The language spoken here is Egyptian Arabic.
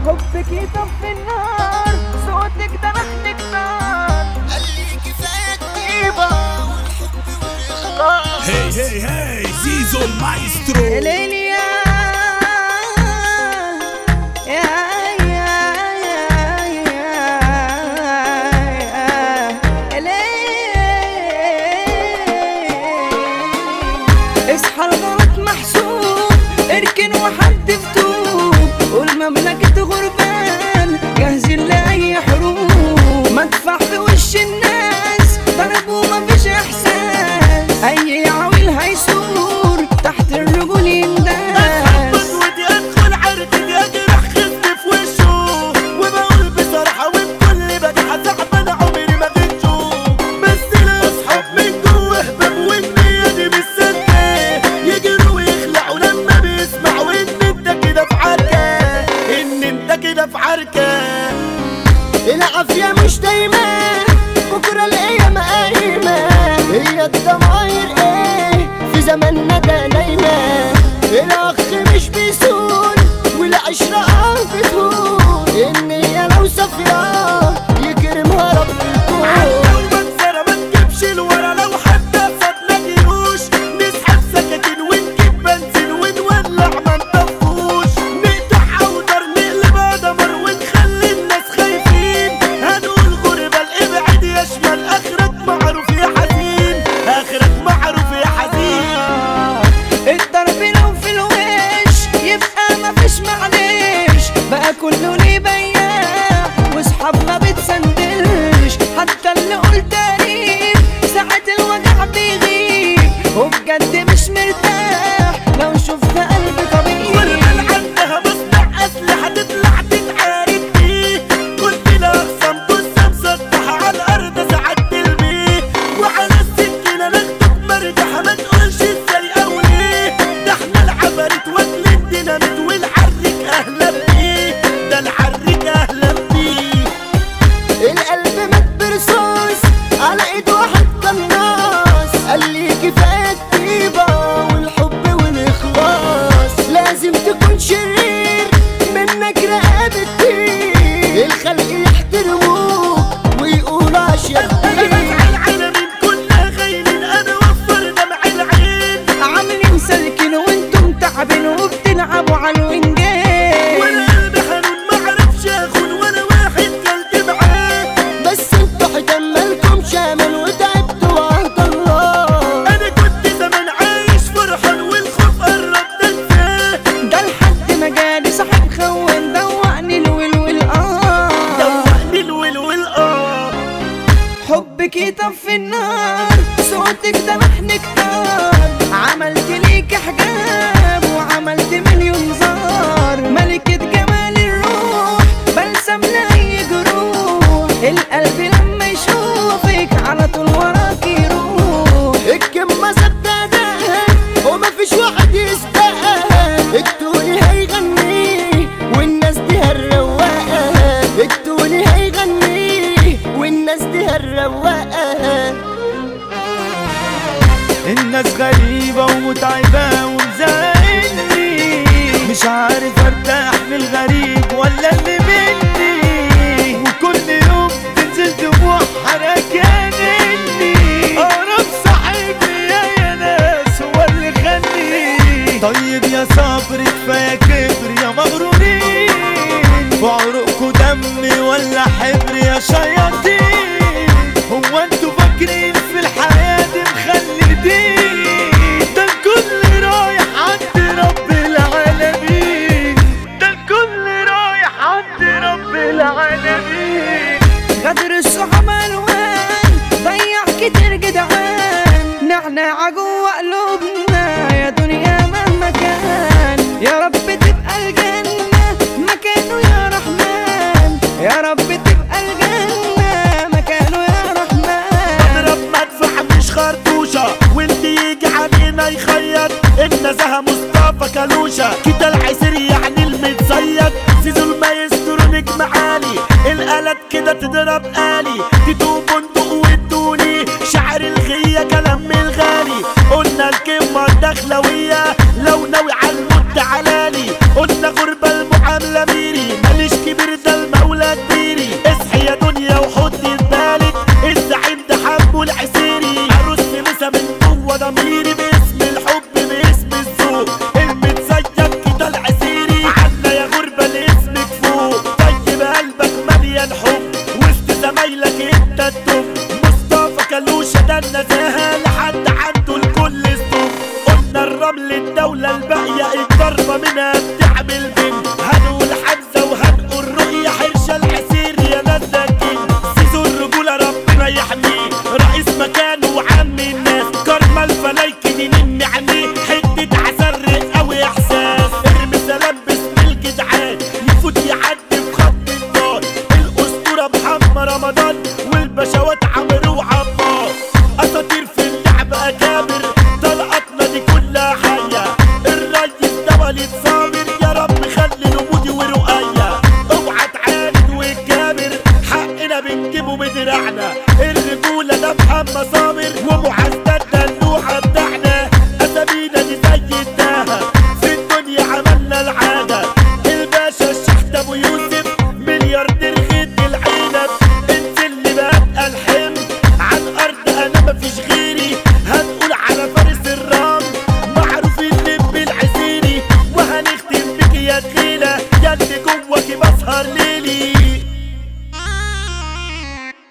حبك يطفي النار صوتك ده لحنك نار قال لي كفايه كتيبه والحب والاخلاص هي هي هي زيزو المايسترو يا ليلي يا يا يا يا يا يا ليل اصحى الغلط محسوب اركن وحد فتوب قول مملكة غربان جاهزين لأي حروب مدفع في وش الناس ضرب ومفيش إحساس أي عويل هيسور تحت الرجول ينداس ودي ادخل عرضي اجرح خصمي في وشه وبقول بصراحه وبكل بجاحه تعبان عمري ما غنشه بس لا اصحاب من جوه هباب والنيه دي مش صدقه يجروا ويخلعوا لما بيسمعوا ان انت كده في عركه ان انت كده في عركه العافية مش دايما بكرة الأيام قايمة هي الضماير ايه في زماننا ده نايمة الأخ مش بيسون والعشرة اه بتهون النية لو صافية يكرمها رب الكون لو منظرة ما تجيبش الورا لو حتى صدنا جيوش نسحب سكاكين ونجيب بنزين ونولع ما نطفوش نقطع اوتر نقلبها دمر ونخلي الناس خايفين هنقول غربة الابعد يا شمال اخرك معروف يا حزين اخرك معروف يا حزين الضرب لو في الوش يبقى مفيش معلش بقى كله ليه بياع واصحاب ما بتسندلش حتى اللي قلت قريب ساعة الوجع بيغيب وبجد مش مرتاح لو شفت قلبي طبيعي والمال عندها مصنع اسلحه تطلع تتعارك بيه قلت لها اخصم جثه مسطحه على الارض ساعات تلميه وعلى السكينه ناخدك مرجحه ما تقولش ازاي او ليه ده احنا العفاريت واكل الديناميت والحرك اهلا بيه ده الحرك اهلا بيه القلب مات برصاص على ايد واحد قناص قال لي كفايه الطيبه والحب والاخلاص لازم تكون شرير منك رقابه طير الخلق يحترموك ويقولوا اشياء انا كتير العالمين كلها خاينين انا وفر دمع العين عاملين سالكين وانتم تعبين وبتلعبوا على الوينجين وانا قلبي حنون معرفش اخون ولا واحد كلت معاه بس انتوا حتملكم شامل وتعبتوا وعهد الله انا كنت زمان عايش فرحان والخوف قربت انساه ده لحد ما جالي صاحب خوان دوقني الول والآه دوقني الول والاه حبك يطفي النار صوتك ده لحنك نار عملت ليك حجاب وعملت مليون زار ملكة جمال الروح بلسم لأي جروح القلب لما يشوفك على طول وراك يروح الكلمة سدادة ومفيش واحد يسبقها التوني هيغني والناس دي هالرواقة التوني هيغني والناس دي هالرواقة الناس غريبة ومتعبة ومزعلني مش عارف ارتاح من الغريب ولا اللي مني وكل يوم تنزل دموع حركاني اقرب صاحبي يا يا ناس هو اللي خلي طيب يا صبر كفاية كبر يا مغرورين بعرقكوا دم ولا حبر يا شياطين هو انتوا فاكرين في الحياة دي مخلدين ده الكل رايح عند رب العالمين ده الكل رايح عند رب العالمين غدر الصحاب الوان ضيع كتير جدعان نعناع جوا قلوبنا يا دنيا مهما كان يا رب تبقى الجنة مكانه يا رحمن يا رب تبقى الجنة مكانه يا رحمن اضرب مدفع مش خرطوشة واللي يجي علينا يخيط النزهة مصطفى كالوشة كده العسير يعني المتصيد زيزو المايسترو نجم عالي الآلات كده تضرب آلي تدوب بندق وادوني شعر الغية كلام من الغالي قلنا الكلمة الدخلوية لو ناوي على الموت تعالالي قلنا غربة المعاملة ميري ماليش انها بتعمل بنت هنقول حمزة وهنقول رؤية حرشة العسير يا ناس ذكي سيزو الرجولة ربنا يحميه رئيس مكانه وعم الناس كرمة الفلايكن ينم عليه حتة عسل قوي احساس ارمي سلام باسم الجدعان يفوت يعدي بخط النار الاسطورة محمد رمضان والبشوات عمرو وعباس اساطير في اللعب اكابر طلقاتنا دي كلها حية الريس ده وليد صابر يا رب خلي نمودي ورقية اوعى تعاند وتجابر حقنا بنجيبه بدراعنا الرجولة ده محمد صابر ومعز ده